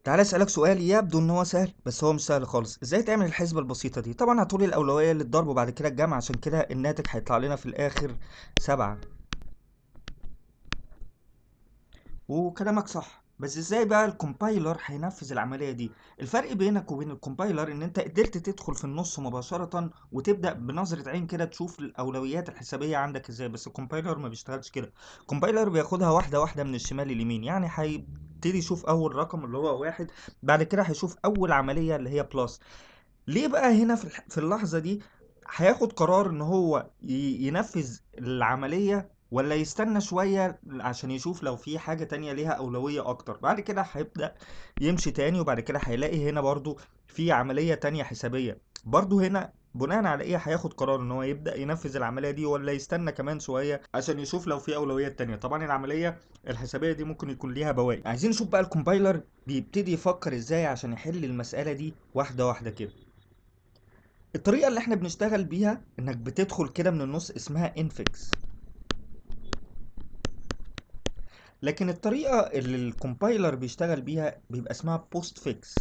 تعالى اسالك سؤال يبدو ان هو سهل بس هو مش سهل خالص ازاي تعمل الحسبه البسيطه دي طبعا هتقولي الاولويه للضرب وبعد كده الجمع عشان كده الناتج هيطلع لنا في الاخر سبعة وكلامك صح بس ازاي بقى الكومبايلر هينفذ العمليه دي الفرق بينك وبين الكومبايلر ان انت قدرت تدخل في النص مباشره وتبدا بنظره عين كده تشوف الاولويات الحسابيه عندك ازاي بس الكومبايلر ما بيشتغلش كده الكومبايلر بياخدها واحده واحده من الشمال لليمين يعني هيبتدي يشوف اول رقم اللي هو واحد بعد كده هيشوف اول عمليه اللي هي بلس ليه بقى هنا في الح- في اللحظه دي هياخد قرار ان هو ي- ينفذ العمليه ولا يستنى شوية عشان يشوف لو في حاجة تانية ليها أولوية أكتر بعد كده هيبدأ يمشي تاني وبعد كده هيلاقي هنا برضو في عملية تانية حسابية برضو هنا بناء على ايه هياخد قرار ان هو يبدأ ينفذ العملية دي ولا يستنى كمان شوية عشان يشوف لو في أولويات تانية طبعا العملية الحسابية دي ممكن يكون ليها بواقي عايزين نشوف بقى الكومبايلر بيبتدي يفكر ازاي عشان يحل المسألة دي واحدة واحدة كده الطريقة اللي احنا بنشتغل بيها انك بتدخل كده من النص اسمها انفكس لكن الطريقة اللي الكومبايلر بيشتغل بيها بيبقى اسمها بوست فيكس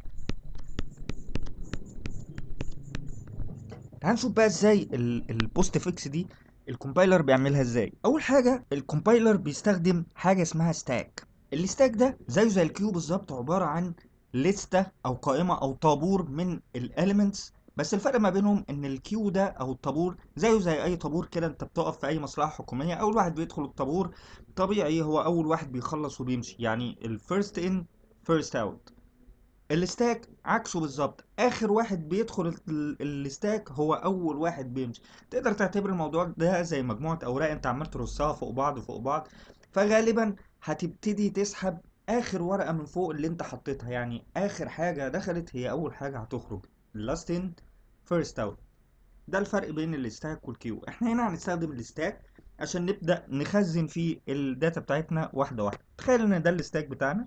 تعال نشوف بقى ازاي البوست فيكس دي الكومبايلر بيعملها ازاي اول حاجة الكومبايلر بيستخدم حاجة اسمها ستاك الستاك ده زيه زي الكيو بالظبط عبارة عن لستة او قائمة او طابور من الاليمنتس بس الفرق ما بينهم ان الكيو ده او الطابور زيه زي اي طابور كده انت بتقف في اي مصلحة حكومية اول واحد بيدخل الطابور طبيعي هو اول واحد بيخلص وبيمشي يعني الفيرست ان فيرست اوت الستاك عكسه بالظبط اخر واحد بيدخل ال- الستاك هو اول واحد بيمشي تقدر تعتبر الموضوع ده زي مجموعة اوراق انت عمال ترصها فوق بعض فوق بعض فغالبا هتبتدي تسحب اخر ورقة من فوق اللي انت حطيتها يعني اخر حاجة دخلت هي اول حاجة هتخرج last in first out ده الفرق بين الستاك والكيو احنا هنا هنستخدم الستاك عشان نبدأ نخزن فيه الداتا بتاعتنا واحدة واحدة تخيل ان ده الستاك بتاعنا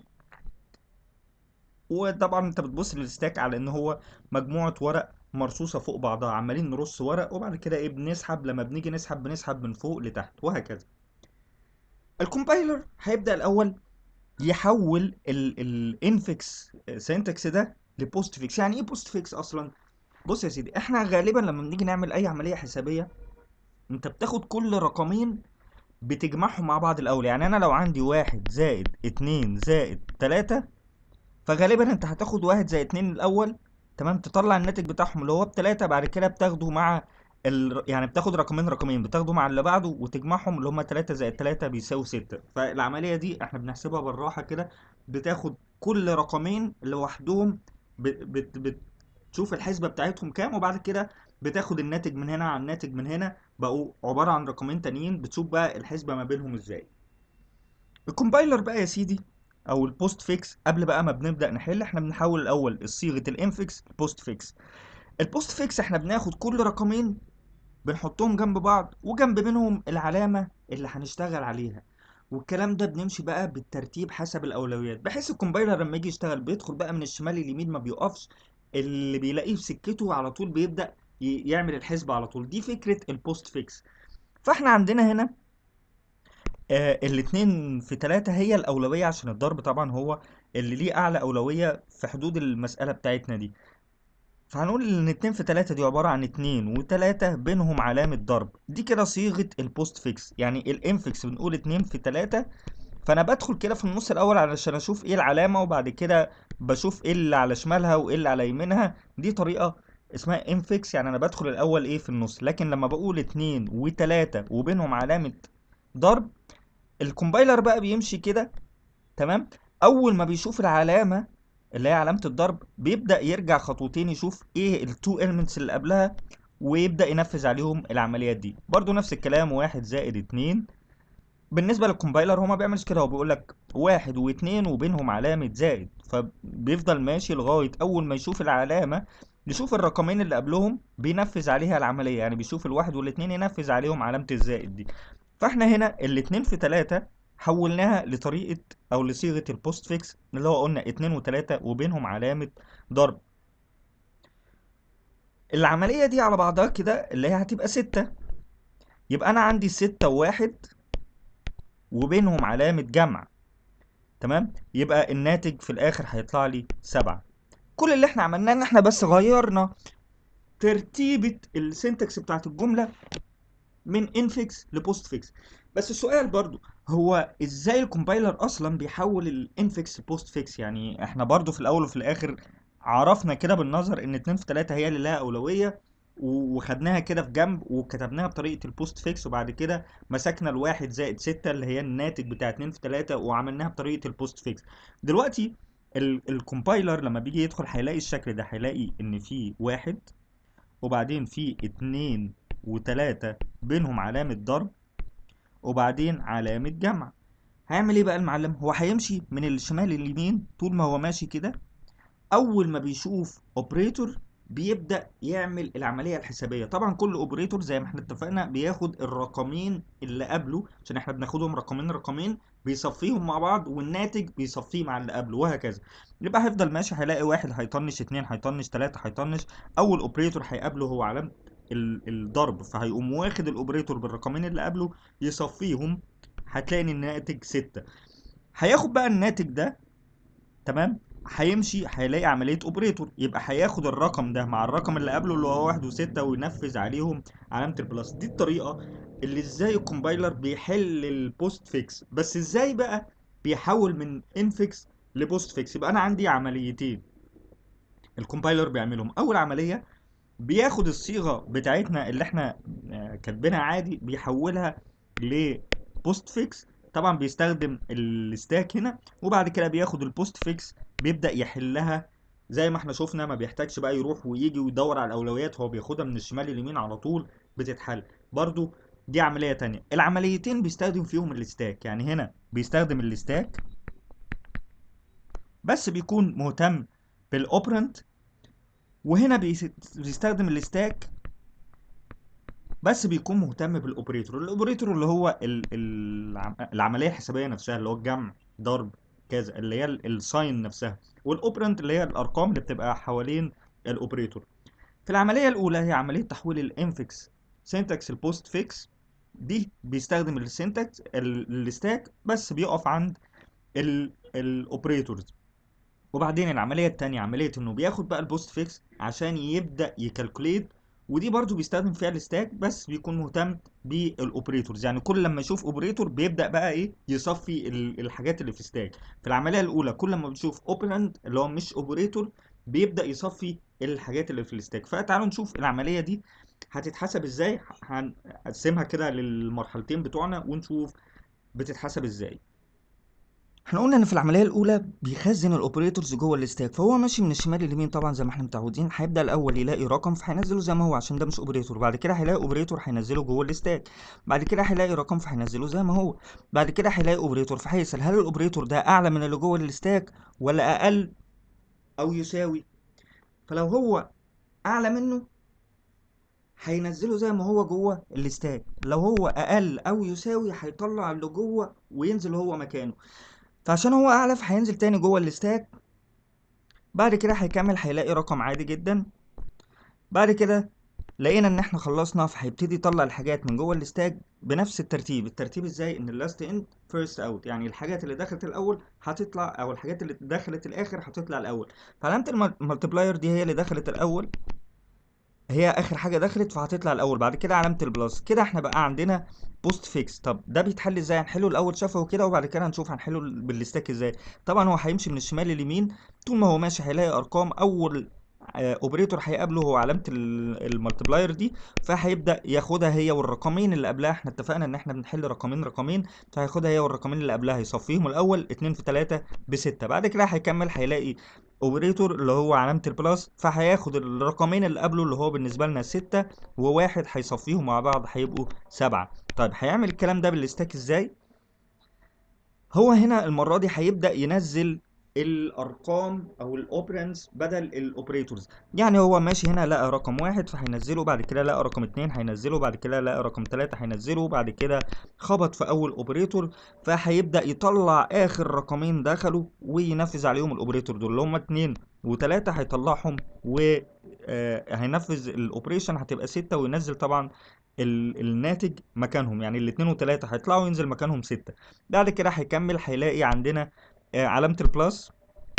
وطبعا انت بتبص للستاك على ان هو مجموعة ورق مرصوصة فوق بعضها عمالين نرص ورق وبعد كده ايه بنسحب لما بنيجي نسحب بنسحب من فوق لتحت وهكذا الكومبايلر هيبدأ الأول يحول الانفكس سينتكس ده لبوست فيكس يعني ايه بوست فيكس اصلا بص يا سيدي احنا غالبا لما بنيجي نعمل اي عملية حسابية انت بتاخد كل رقمين بتجمعهم مع بعض الاول يعني انا لو عندي واحد زائد اتنين زائد تلاتة فغالبا انت هتاخد واحد زائد اتنين الاول تمام تطلع الناتج بتاعهم اللي هو بتلاتة بعد كده بتاخده مع ال... يعني بتاخد رقمين رقمين بتاخده مع اللي بعده وتجمعهم اللي هما تلاتة زائد تلاتة بيساوي ستة فالعملية دي احنا بنحسبها بالراحة كده بتاخد كل رقمين لوحدهم بت... بت... بتشوف الحسبة بتاعتهم كام وبعد كده بتاخد الناتج من هنا على الناتج من هنا بقوا عبارة عن رقمين تانيين بتشوف بقى الحسبة ما بينهم ازاي الكومبايلر بقى يا سيدي او البوست فيكس قبل بقى ما بنبدا نحل احنا بنحول الاول صيغه الانفكس لبوست فيكس البوست فيكس احنا بناخد كل رقمين بنحطهم جنب بعض وجنب منهم العلامه اللي هنشتغل عليها والكلام ده بنمشي بقى بالترتيب حسب الاولويات بحيث الكومبايلر لما يجي يشتغل بيدخل بقى من الشمال لليمين ما بيقفش اللي بيلاقيه في سكته على طول بيبدا ي- يعمل الحسبه على طول دي فكره البوست فيكس فاحنا عندنا هنا آه الاتنين في تلاتة هي الأولوية عشان الضرب طبعا هو اللي ليه أعلى أولوية في حدود المسألة بتاعتنا دي فهنقول إن اتنين في تلاتة دي عبارة عن اتنين وتلاتة بينهم علامة ضرب دي كده صيغة البوست فيكس يعني الانفكس بنقول اتنين في تلاتة فأنا بدخل كده في النص الأول علشان أشوف إيه العلامة وبعد كده بشوف إيه اللي على شمالها وإيه اللي على يمينها دي طريقة اسمها انفكس يعني أنا بدخل الأول إيه في النص لكن لما بقول اتنين وتلاتة وبينهم علامة ضرب الكومبايلر بقى بيمشي كده تمام اول ما بيشوف العلامه اللي هي علامه الضرب بيبدا يرجع خطوتين يشوف ايه التو elements اللي قبلها ويبدا ينفذ عليهم العمليات دي برضو نفس الكلام واحد زائد اتنين بالنسبه للكومبايلر هو ما بيعملش كده هو بيقول لك واحد واتنين وبينهم علامه زائد فبيفضل ماشي لغايه اول ما يشوف العلامه يشوف الرقمين اللي قبلهم بينفذ عليها العمليه يعني بيشوف الواحد والاتنين ينفذ عليهم علامه الزائد دي فاحنا هنا الاتنين في تلاتة حولناها لطريقة أو لصيغة البوست فيكس اللي هو قلنا اتنين وتلاتة وبينهم علامة ضرب العملية دي على بعضها كده اللي هي هتبقى ستة يبقى أنا عندي ستة وواحد وبينهم علامة جمع تمام يبقى الناتج في الاخر هيطلع لي سبعة كل اللي احنا عملناه ان احنا بس غيرنا ترتيبة السنتكس بتاعت الجملة من انفكس لبوست فيكس بس السؤال برضو هو ازاي الكومبايلر اصلا بيحول الانفكس لبوست فيكس يعني احنا برضو في الاول وفي الاخر عرفنا كده بالنظر ان 2 في 3 هي اللي لها اولويه و- وخدناها كده في جنب وكتبناها بطريقه البوست فيكس وبعد كده مسكنا الواحد زائد 6 اللي هي الناتج بتاع 2 في 3 وعملناها بطريقه البوست فيكس دلوقتي ال- الكومبايلر لما بيجي يدخل هيلاقي الشكل ده هيلاقي ان في واحد وبعدين في اتنين وتلاتة بينهم علامة ضرب وبعدين علامة جمع هيعمل ايه بقى المعلم هو هيمشي من الشمال لليمين طول ما هو ماشي كده اول ما بيشوف اوبريتور بيبدأ يعمل العملية الحسابية طبعا كل اوبريتور زي ما احنا اتفقنا بياخد الرقمين اللي قبله عشان احنا بناخدهم رقمين رقمين بيصفيهم مع بعض والناتج بيصفيه مع اللي قبله وهكذا يبقى هيفضل ماشي هيلاقي واحد هيطنش اتنين هيطنش تلاتة هيطنش اول اوبريتور هيقابله هو علامة ال- الضرب فهيقوم واخد الاوبريتور بالرقمين اللي قبله يصفيهم هتلاقي ان الناتج ستة هياخد بقى الناتج ده تمام هيمشي هيلاقي عملية اوبريتور يبقى هياخد الرقم ده مع الرقم اللي قبله اللي هو واحد وستة وينفذ عليهم علامة البلس دي الطريقة اللي ازاي الكومبايلر بيحل البوست فيكس بس ازاي بقى بيحول من انفكس لبوست فيكس يبقى انا عندي عمليتين الكومبايلر بيعملهم اول عملية بياخد الصيغة بتاعتنا اللي احنا آه، كاتبينها عادي بيحولها لبوست فيكس طبعا بيستخدم الستاك هنا وبعد كده بياخد البوست فيكس بيبدأ يحلها زي ما احنا شفنا ما بيحتاجش بقى يروح ويجي ويدور على الأولويات هو بياخدها من الشمال لليمين على طول بتتحل برضو دي عملية تانية العمليتين بيستخدم فيهم الستاك يعني هنا بيستخدم الستاك بس بيكون مهتم بالاوبرنت وهنا بيس- بيستخدم الستاك بس بيكون مهتم بالاوبريتور الاوبريتور اللي هو ال- العم- العمليه الحسابيه نفسها اللي هو الجمع ضرب كذا اللي هي ال- الساين نفسها والاوبرنت اللي هي الارقام اللي بتبقى حوالين الاوبريتور في العمليه الاولى هي عمليه تحويل الانفكس سينتاكس البوست فيكس دي بيستخدم السينتاكس ال- الستاك بس بيقف عند الاوبريتورز وبعدين العملية التانية عملية انه بياخد بقى البوست فيكس عشان يبدأ يكالكوليت ودي برضو بيستخدم فيها الستاك بس بيكون مهتم بالاوبريتورز يعني كل لما يشوف اوبريتور بيبدأ بقى ايه يصفي ال- الحاجات اللي في ستاك في العملية الاولى كل لما بتشوف اوبرند اللي هو مش اوبريتور بيبدأ يصفي الحاجات اللي في الستاك فتعالوا نشوف العملية دي هتتحسب ازاي هنقسمها كده للمرحلتين بتوعنا ونشوف بتتحسب ازاي احنا قلنا ان في العمليه الاولى بيخزن الاوبريتورز جوه الستاك فهو ماشي من الشمال لليمين طبعا زي ما احنا متعودين هيبدا الاول يلاقي رقم فهينزله زي ما هو عشان ده مش اوبريتور بعد كده هيلاقي اوبريتور هينزله جوه الستاك بعد كده هيلاقي رقم فهينزله زي ما هو بعد كده هيلاقي اوبريتور فهيسال هل الاوبريتور ده اعلى من اللي جوه الستاك ولا اقل او يساوي فلو هو اعلى منه هينزله زي ما هو جوه الستاك لو هو اقل او يساوي هيطلع اللي جوه وينزل هو مكانه فعشان هو اعلى فهينزل تاني جوه الستاك بعد كده هيكمل هيلاقي رقم عادي جدا بعد كده لقينا ان احنا خلصنا فهيبتدي يطلع الحاجات من جوه الستاك بنفس الترتيب الترتيب ازاي ان اللاست ان فيرست اوت يعني الحاجات اللي دخلت الاول هتطلع او الحاجات اللي دخلت الاخر هتطلع الاول فعلامه الملتبلاير دي هي اللي دخلت الاول هي اخر حاجه دخلت فهتطلع الاول بعد كده علامه البلس كده احنا بقى عندنا بوست فيكس طب ده بيتحل ازاي هنحله الاول شفوي كده وبعد كده هنشوف هنحله بالستاك ازاي طبعا هو هيمشي من الشمال لليمين طول ما هو ماشي هيلاقي ارقام اول اوبريتور هيقابله هو علامه الملتبلاير دي فهيبدا ياخدها هي والرقمين اللي قبلها احنا اتفقنا ان احنا بنحل رقمين رقمين فهياخدها هي والرقمين اللي قبلها يصفيهم الاول 2 في 3 ب 6 بعد كده هيكمل هيلاقي اوبريتور اللي هو علامه البلس فهياخد الرقمين اللي قبله اللي هو بالنسبه لنا 6 وواحد هيصفيهم مع بعض هيبقوا 7 طيب هيعمل الكلام ده بالستاك ازاي هو هنا المره دي هيبدا ينزل الارقام او الاوبرنز بدل الاوبريتورز يعني هو ماشي هنا لقى رقم واحد فهينزله بعد كده لقى رقم اتنين هينزله بعد كده لقى رقم تلاتة هينزله بعد كده خبط في اول اوبريتور فهيبدا يطلع اخر رقمين دخلوا وينفذ عليهم الاوبريتور دول اللي هم اتنين وتلاتة هيطلعهم وهينفذ الاوبريشن هتبقى ستة وينزل طبعا ال- الناتج مكانهم يعني الاتنين وتلاتة هيطلعوا وينزل مكانهم ستة بعد كده هيكمل هيلاقي عندنا آه، علامة البلس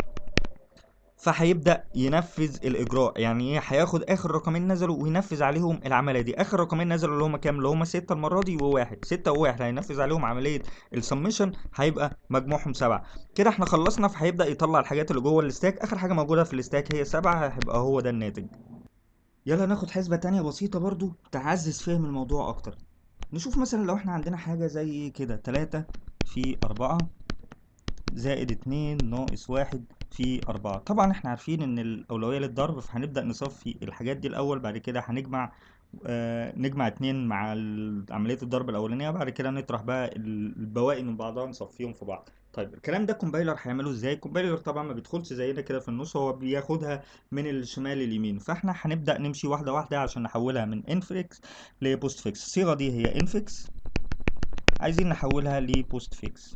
فهيبدأ ينفذ الإجراء يعني ايه هياخد آخر رقمين نزلوا وينفذ عليهم العملية دي آخر رقمين نزلوا اللي هما كام اللي هما ستة المرة دي وواحد ستة وواحد هينفذ عليهم عملية السمشن هيبقى مجموعهم سبعة كده احنا خلصنا فهيبدأ يطلع الحاجات اللي جوه الاستاك آخر حاجة موجودة في الاستاك هي سبعة هيبقى هو ده الناتج يلا ناخد حسبة تانية بسيطة برضو تعزز فهم الموضوع أكتر نشوف مثلا لو احنا عندنا حاجة زي كده تلاتة في أربعة زائد اتنين ناقص واحد في أربعة طبعا احنا عارفين إن الأولوية للضرب فهنبدأ نصفي الحاجات دي الأول بعد كده هنجمع آه نجمع اتنين مع ال- عملية الضرب الأولانية بعد كده نطرح بقى ال- البواقي من بعضها نصفيهم في بعض طيب الكلام ده الكومبايلر هيعمله ازاي الكومبايلر طبعا ما بيدخلش زينا كده في النص هو بياخدها من الشمال لليمين فاحنا هنبدأ نمشي واحدة واحدة عشان نحولها من انفكس لبوست فيكس الصيغة دي هي انفكس عايزين نحولها لبوست فيكس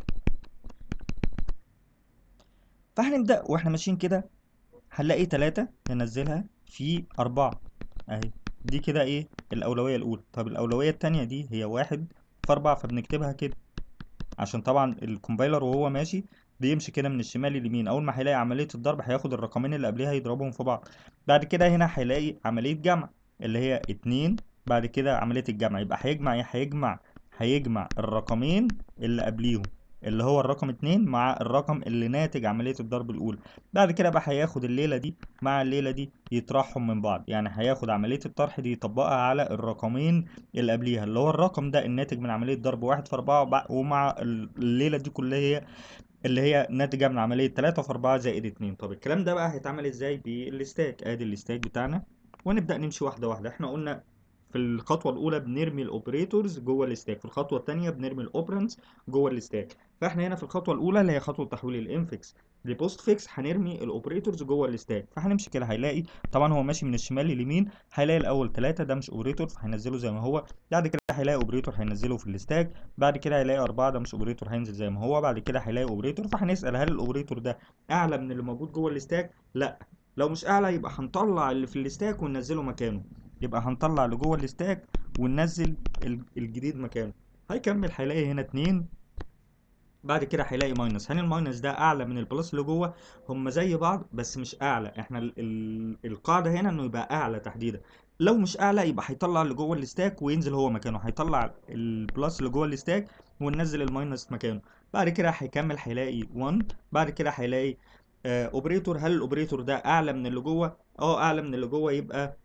فهنبدأ واحنا ماشيين كده هنلاقي تلاتة ننزلها في أربعة أهي دي كده إيه الأولوية الأولى طب الأولوية التانية دي هي واحد في أربعة فبنكتبها كده عشان طبعا الكومبايلر وهو ماشي بيمشي كده من الشمال لليمين أول ما هيلاقي عملية الضرب هياخد الرقمين اللي قبلها يضربهم في بعض بعد كده هنا هيلاقي عملية جمع اللي هي اتنين بعد كده عملية الجمع يبقى هيجمع ايه هيجمع هيجمع الرقمين اللي قبليهم اللي هو الرقم اتنين مع الرقم اللي ناتج عملية الضرب الأولى بعد كده بقى هياخد الليلة دي مع الليلة دي يطرحهم من بعض يعني هياخد عملية الطرح دي يطبقها على الرقمين اللي قبليها اللي هو الرقم ده الناتج من عملية ضرب واحد في أربعة وبع- ومع الليلة دي كلها هي اللي هي ناتجة من عملية تلاتة في أربعة زائد اتنين طب الكلام ده بقى هيتعمل ازاي بالستاك ادي الستاك بتاعنا ونبدأ نمشي واحدة واحدة احنا قلنا في الخطوة الأولى بنرمي الأوبريتورز جوه الستاك في الخطوة التانية بنرمي الأوبرنز جوه الستاك فاحنا هنا في الخطوة الأولى اللي هي خطوة تحويل الانفكس لبوست فيكس هنرمي الأوبريتورز جوه الستاك فهنمشي كده هيلاقي طبعا هو ماشي من الشمال لليمين هيلاقي الأول تلاتة ده مش أوبريتور فهينزله زي ما هو بعد كده هيلاقي أوبريتور هينزله في الستاك بعد كده هيلاقي أربعة ده مش أوبريتور هينزل زي ما هو بعد كده هيلاقي أوبريتور فهنسأل هل الأوبريتور ده أعلى من اللي موجود جوه الستاك؟ لأ لو مش أعلى يبقى هنطلع اللي في الستاك وننزله مكانه يبقى هنطلع اللي جوه الستاك وننزل ال- الجديد مكانه هيكمل هيلاقي هنا اتنين بعد كده هيلاقي ماينس هل الماينس ده اعلى من البلس اللي جوه هم زي بعض بس مش اعلى احنا ال ال القاعده هنا انه يبقى اعلى تحديدا لو مش اعلى يبقى هيطلع اللي جوه الستاك وينزل هو مكانه هيطلع البلس اللي جوه الستاك وننزل الماينس مكانه بعد كده هيكمل هيلاقي 1 بعد كده هيلاقي اوبريتور هل الاوبريتور ده اعلى من اللي جوه اه اعلى من اللي جوه يبقى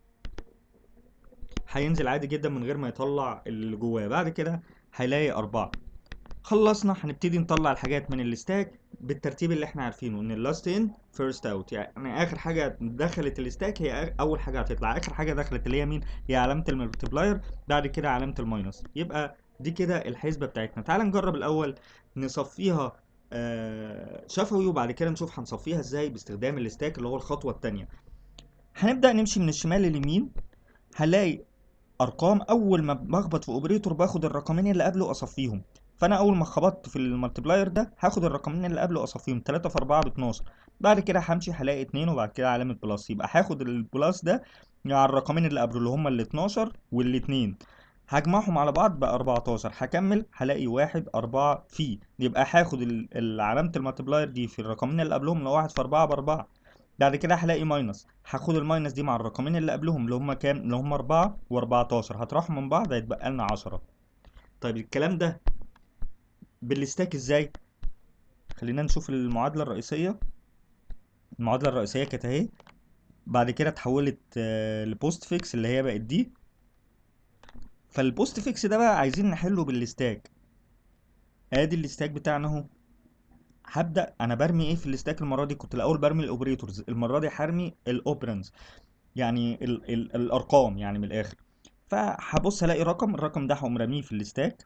هينزل عادي جدا من غير ما يطلع اللي جواه بعد كده هيلاقي أربعة خلصنا هنبتدي نطلع الحاجات من الستاك بالترتيب اللي احنا عارفينه ان اللاست ان فيرست اوت يعني اخر حاجه دخلت الستاك هي آخ- اول حاجه هتطلع اخر حاجه دخلت اللي هي مين هي علامه الملتبلاير بعد كده علامه الماينس يبقى دي كده الحسبه بتاعتنا تعال نجرب الاول نصفيها آه، شفوي وبعد كده نشوف هنصفيها ازاي باستخدام الستاك اللي هو الخطوه الثانيه هنبدا نمشي من الشمال لليمين هنلاقي ارقام اول ما بخبط في اوبريتور باخد الرقمين اللي قبله اصفيهم فانا اول ما خبطت في المالتبلاير ده هاخد الرقمين اللي قبله اصفيهم 3 في 4 ب 12 بعد كده همشي هلاقي 2 وبعد كده علامه بلس يبقى هاخد البلس ده على الرقمين اللي قبله اللي هما ال 12 وال 2 هجمعهم على بعض بقى 14 هكمل هلاقي واحد أربعة في يبقى هاخد ال- ال- علامة المالتبلاير دي في الرقمين اللي قبلهم اللي هو واحد في أربعة بأربعة بعد كده هلاقي ماينس هاخد الماينس دي مع الرقمين اللي قبلهم اللي هما كام اللي هما أربعة وأربعتاشر هطرحهم من بعض هيتبقى لنا عشرة طيب الكلام ده بالستاك ازاي خلينا نشوف المعادلة الرئيسية المعادلة الرئيسية كانت اهي بعد كده اتحولت آه، لبوست فيكس اللي هي بقت دي فالبوست فيكس ده بقى عايزين نحله بالستاك ادي الستاك بتاعنا اهو هبدأ انا برمي ايه في الستاك المرة دي كنت الاول برمي الاوبريتورز المرة دي هرمي الاوبرنز يعني ال ال الارقام يعني من الاخر فهبص الاقي رقم الرقم ده هقوم راميه في الستاك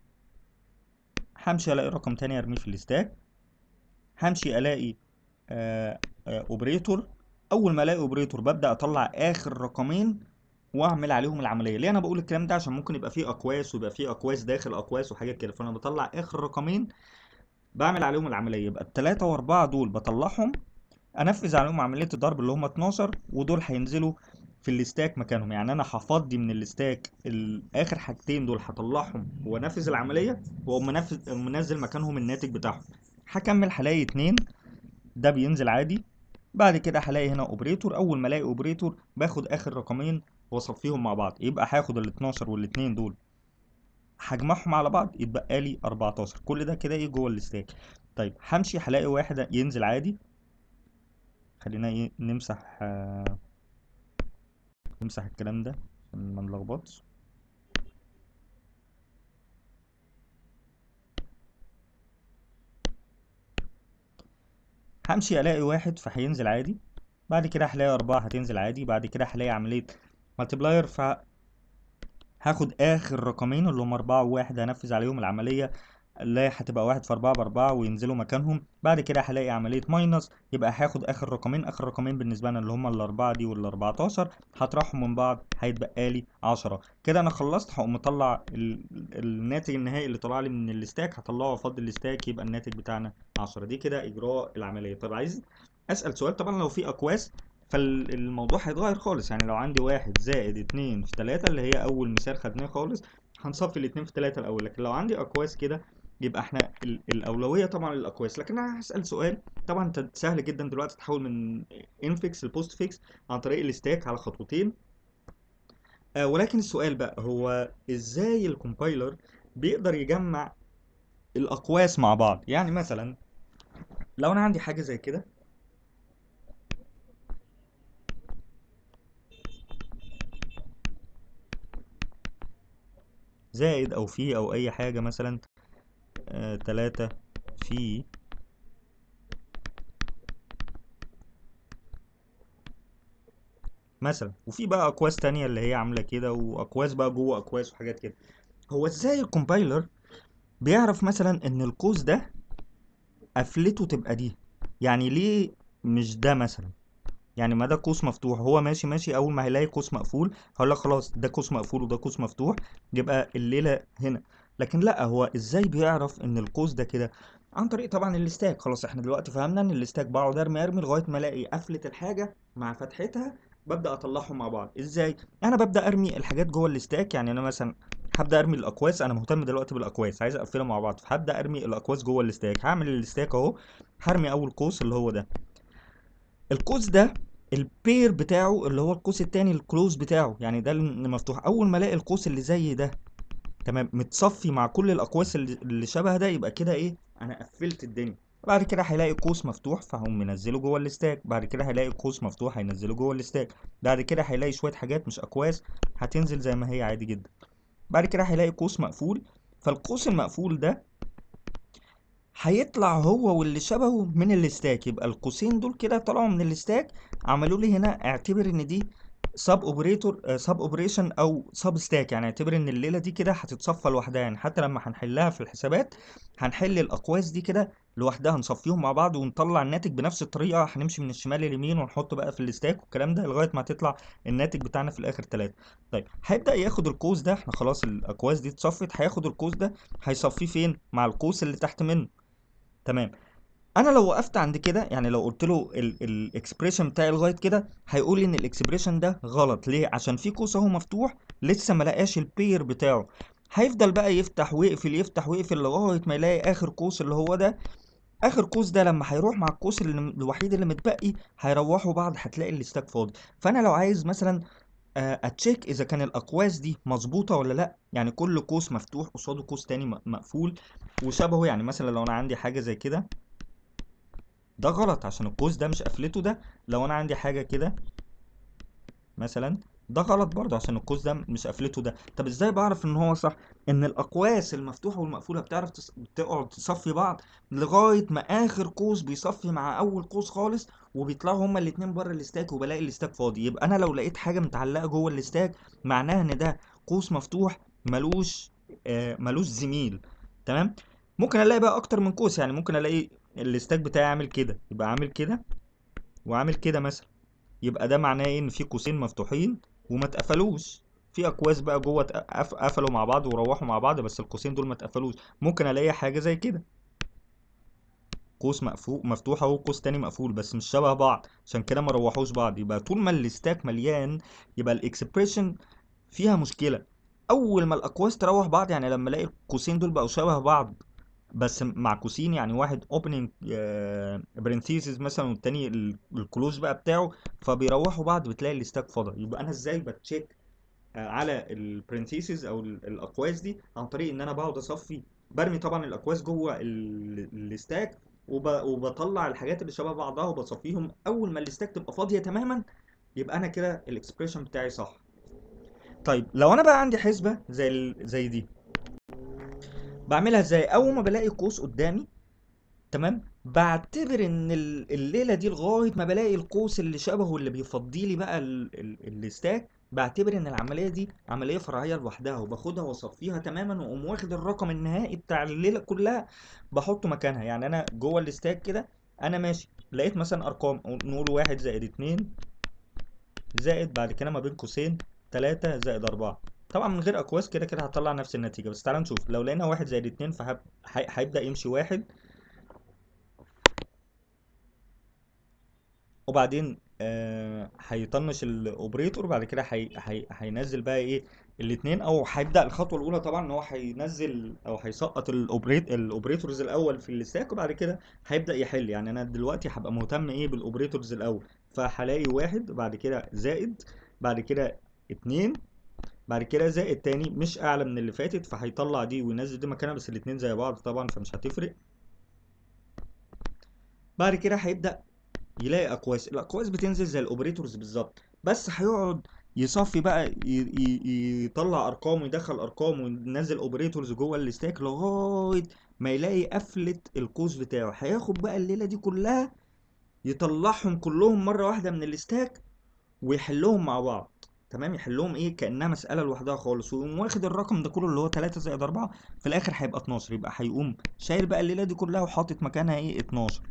همشي الاقي رقم تاني ارميه في الستاك همشي الاقي آه آه اوبريتور اول ما الاقي اوبريتور ببدأ اطلع اخر رقمين واعمل عليهم العمليه ليه انا بقول الكلام ده عشان ممكن يبقى فيه اقواس ويبقى فيه اقواس داخل اقواس وحاجات كده فانا بطلع اخر رقمين بعمل عليهم العمليه يبقى التلاتة واربعة دول بطلعهم انفذ عليهم عمليه الضرب اللي هم 12 ودول هينزلوا في الستاك مكانهم يعني انا هفضي من الستاك ال- اخر حاجتين دول هطلعهم وانفذ العمليه واقوم منفذ منزل مكانهم الناتج بتاعهم هكمل هلاقي اتنين ده بينزل عادي بعد كده هلاقي هنا اوبريتور اول ما الاقي اوبريتور باخد اخر رقمين واصفيهم مع بعض يبقى هاخد ال 12 وال 2 دول هجمعهم على بعض يتبقى لي 14 كل ده كده ايه جوه الستاك طيب همشي هلاقي واحد ينزل عادي خلينا ايه نمسح آه، نمسح الكلام ده عشان ما نلخبطش همشي الاقي واحد فهينزل عادي بعد كده هلاقي أربعة هتنزل عادي بعد كده هلاقي عملية مالتبلاير ف هاخد آخر رقمين اللي هم أربعة وواحد هنفذ عليهم العملية اللي هتبقى واحد في أربعة بأربعة وينزلوا مكانهم بعد كده هلاقي عملية ماينس يبقى هاخد آخر رقمين آخر رقمين بالنسبة لنا اللي هم الأربعة دي والأربعتاشر هطرحهم من بعض هيتبقى لي عشرة كده أنا خلصت هقوم مطلع ال... الناتج النهائي اللي طلع لي من الاستاك هطلعه افضل الاستاك يبقى الناتج بتاعنا عشرة دي كده إجراء العملية طب عايز أسأل سؤال طبعا لو في أقواس فالموضوع هيتغير خالص يعني لو عندي واحد زائد اتنين في تلاتة اللي هي أول مثال خدناه خالص هنصفي الاتنين في تلاتة الأول لكن لو عندي أقواس كده يبقى احنا ال- الأولوية طبعا للأقواس لكن أنا هسأل سؤال طبعا انت سهل جدا دلوقتي تحول من انفكس لبوست فيكس عن طريق الستاك على خطوتين آه ولكن السؤال بقى هو ازاي الكومبايلر بيقدر يجمع الأقواس مع بعض يعني مثلا لو أنا عندي حاجة زي كده زائد أو في أو أي حاجة مثلا آه تلاتة في مثلا وفي بقى أقواس تانية اللي هي عاملة كده وأقواس بقى جوه أقواس وحاجات كده هو ازاي الكومبايلر بيعرف مثلا ان القوس ده قفلته تبقى دي يعني ليه مش ده مثلا يعني ما ده قوس مفتوح هو ماشي ماشي اول ما هيلاقي قوس مقفول هقول لك خلاص ده قوس مقفول وده قوس مفتوح يبقى الليله هنا لكن لا هو ازاي بيعرف ان القوس ده كده عن طريق طبعا الاستاك خلاص احنا دلوقتي فهمنا ان الاستاك بقعد ارمي ارمي لغايه ما الاقي قفله الحاجه مع فتحتها ببدا اطلعهم مع بعض ازاي انا ببدا ارمي الحاجات جوه الاستاك يعني انا مثلا هبدا ارمي الاقواس انا مهتم دلوقتي بالاقواس عايز اقفلها مع بعض فهبدا ارمي الاقواس جوه الاستاك هعمل الاستاك اهو هرمي اول قوس اللي هو ده القوس ده البير بتاعه اللي هو القوس التاني الكلوز بتاعه يعني ده اللي مفتوح اول ما الاقي القوس اللي زي ده تمام متصفي مع كل الاقواس اللي, اللي شبه ده يبقى كده ايه انا قفلت الدنيا بعد كده هيلاقي قوس مفتوح فهقوم منزله جوه الاستاك بعد كده هيلاقي قوس مفتوح هينزله جوه الاستاك بعد كده هيلاقي شويه حاجات مش اقواس هتنزل زي ما هي عادي جدا بعد كده هيلاقي قوس مقفول فالقوس المقفول ده هيطلع هو واللي شبهه من الاستاك يبقى القوسين دول كده طلعوا من الاستاك عملوا لي هنا اعتبر ان دي سب اوبريتور سب اوبريشن او سب ستاك يعني اعتبر ان الليله دي كده هتتصفى لوحدها يعني حتى لما هنحلها في الحسابات هنحل الاقواس دي كده لوحدها نصفيهم مع بعض ونطلع الناتج بنفس الطريقه هنمشي من الشمال لليمين ونحط بقى في الاستاك والكلام ده لغايه ما تطلع الناتج بتاعنا في الاخر ثلاثة طيب هيبدا ياخد القوس ده احنا خلاص الاقواس دي اتصفت هياخد القوس ده هيصفيه فين مع القوس اللي تحت منه تمام انا لو وقفت عند كده يعني لو قلت له الاكسبريشن بتاعي لغايه كده هيقول لي ان الاكسبريشن ده غلط ليه عشان في قوس اهو مفتوح لسه ما لقاش البير بتاعه هيفضل بقى يفتح ويقفل يفتح ويقفل لغايه ما يلاقي اخر قوس اللي هو ده اخر قوس ده لما هيروح مع القوس اللي الوحيد اللي متبقي هيروحوا بعض هتلاقي الاستاك فاضي فانا لو عايز مثلا آه، اتشيك اذا كان الاقواس دي مظبوطه ولا لا يعني كل قوس مفتوح قصاده قوس تاني م- مقفول وشبهه يعني مثلا لو انا عندي حاجه زي كده ده غلط عشان القوس ده مش قفلته ده لو انا عندي حاجه كده مثلا ده غلط برضه عشان القوس ده مش قفلته ده طب ازاي بعرف ان هو صح ان الاقواس المفتوحه والمقفوله بتعرف تص... بتقعد تصفي بعض لغايه ما اخر قوس بيصفي مع اول قوس خالص وبيطلعوا هما الاتنين بره الاستاك وبلاقي الاستاك فاضي يبقى انا لو لقيت حاجه متعلقه جوه الاستاك معناها ان ده قوس مفتوح ملوش آه ملوش زميل تمام ممكن الاقي بقى اكتر من قوس يعني ممكن الاقي الاستاك بتاعي عامل كده يبقى عامل كده وعامل كده مثلا يبقى ده معناه ايه ان في قوسين مفتوحين وما اتقفلوش في اقواس بقى جوه اتق- قفلوا مع بعض وروحوا مع بعض بس القوسين دول ما اتقفلوش ممكن الاقي حاجه زي كده قوس مقفول مفتوح اهو قوس تاني مقفول بس مش شبه بعض عشان كده ما روحوش بعض يبقى طول ما الاستاك مليان يبقى الاكسبريشن فيها مشكله اول ما الاقواس تروح بعض يعني لما الاقي القوسين دول بقوا شبه بعض بس معكوسين يعني واحد اوبننج برنثيسز مثلا والتاني الكلوز بقى بتاعه فبيروحوا بعض بتلاقي الاستاك فاضي يبقى انا ازاي بتشيك آه، على البرنثيسز او ال- الاقواس دي عن طريق ان انا بقعد اصفي برمي طبعا الاقواس جوه ال- الستاك وب... وبطلع الحاجات اللي شبه بعضها وبصفيهم اول ما الاستاك تبقى فاضيه تماما يبقى انا كده الاكسبريشن بتاعي صح طيب لو انا بقى عندي حسبه زي ال... زي دي بعملها ازاي اول ما بلاقي قوس قدامي تمام بعتبر ان ال- الليله دي لغايه ما بلاقي القوس اللي شبهه اللي بيفضي لي بقى ال- ال- الستاك بعتبر ان العمليه دي عمليه فرعيه لوحدها وباخدها واصفيها تماما واقوم واخد الرقم النهائي بتاع الليله كلها بحطه مكانها يعني انا جوه الستاك كده انا ماشي لقيت مثلا ارقام نقول واحد زائد اتنين زائد بعد كده ما بين قوسين تلاتة زائد أربعة طبعا من غير أقواس كده كده هطلع نفس النتيجة بس تعالى نشوف لو لقينا واحد زائد اتنين فهيبدأ يمشي واحد وبعدين آه، هيطنش الاوبريتور بعد كده هي- هي- هينزل بقى ايه الاتنين او هيبدأ الخطوة الاولى طبعا ان هو هينزل او هيسقط الاوبريت الاوبريتورز الاول في الستاك وبعد كده هيبدأ يحل يعني انا دلوقتي هبقى مهتم ايه بالاوبريتورز الاول فهلاقي واحد بعد كده زائد بعد كده اتنين بعد كده زائد تاني مش اعلى من اللي فاتت فهيطلع دي وينزل دي مكانها بس الاتنين زي بعض طبعا فمش هتفرق بعد كده هيبدأ يلاقي اقواس الاقواس بتنزل زي الاوبريتورز بالظبط بس هيقعد يصفي بقى ي... ي... يطلع ارقام ويدخل ارقام وينزل اوبريتورز جوه الستاك لغايه ما يلاقي قفله القوس بتاعه هياخد بقى الليله دي كلها يطلعهم كلهم مره واحده من الستاك ويحلهم مع بعض تمام يحلهم ايه كانها مساله لوحدها خالص ويقوم واخد الرقم ده كله اللي هو 3 زائد 4 في الاخر هيبقى 12 يبقى هيقوم شايل بقى الليله دي كلها وحاطط مكانها ايه 12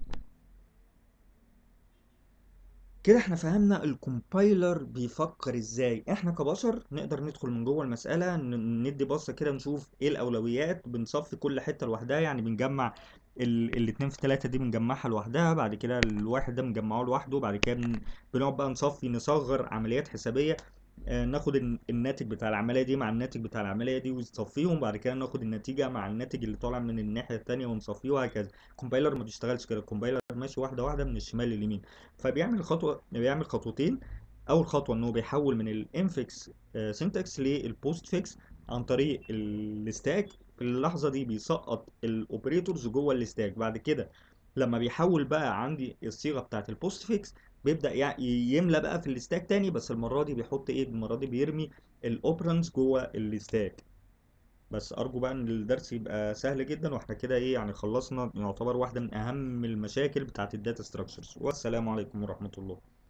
كده احنا فهمنا الكومبايلر بيفكر ازاي احنا كبشر نقدر ندخل من جوه المسألة ن- ندي بصة كده نشوف ايه الاولويات بنصفي كل حتة لوحدها يعني بنجمع ال... الاتنين في تلاتة دي بنجمعها لوحدها بعد كده الواحد ده بنجمعه لوحده بعد كده بن... بنقعد بقى نصفي نصغر عمليات حسابية آه، ناخد الن- الناتج بتاع العملية دي مع الناتج بتاع العملية دي ونصفيهم بعد كده ناخد النتيجة مع الناتج اللي طالع من الناحية التانية ونصفيه وهكذا الكومبايلر ما بيشتغلش كده الكومبايلر ماشي واحدة واحدة من الشمال لليمين فبيعمل خطوة بيعمل خطوتين أول خطوة إن هو بيحول من الانفكس سينتاكس للبوست فيكس عن طريق الستاك في اللحظة دي بيسقط الأوبريتورز جوه الستاك بعد كده لما بيحول بقى عندي الصيغة بتاعت البوست فيكس بيبدأ يع- يملى بقى في الستاك تاني بس المرة دي بيحط ايه المرة دي بيرمي الاوبرنز جوه الستاك بس ارجو بقى ان الدرس يبقى سهل جدا واحنا كده ايه يعني خلصنا يعتبر واحدة من اهم المشاكل بتاعت الداتا ستراكشرز والسلام عليكم ورحمة الله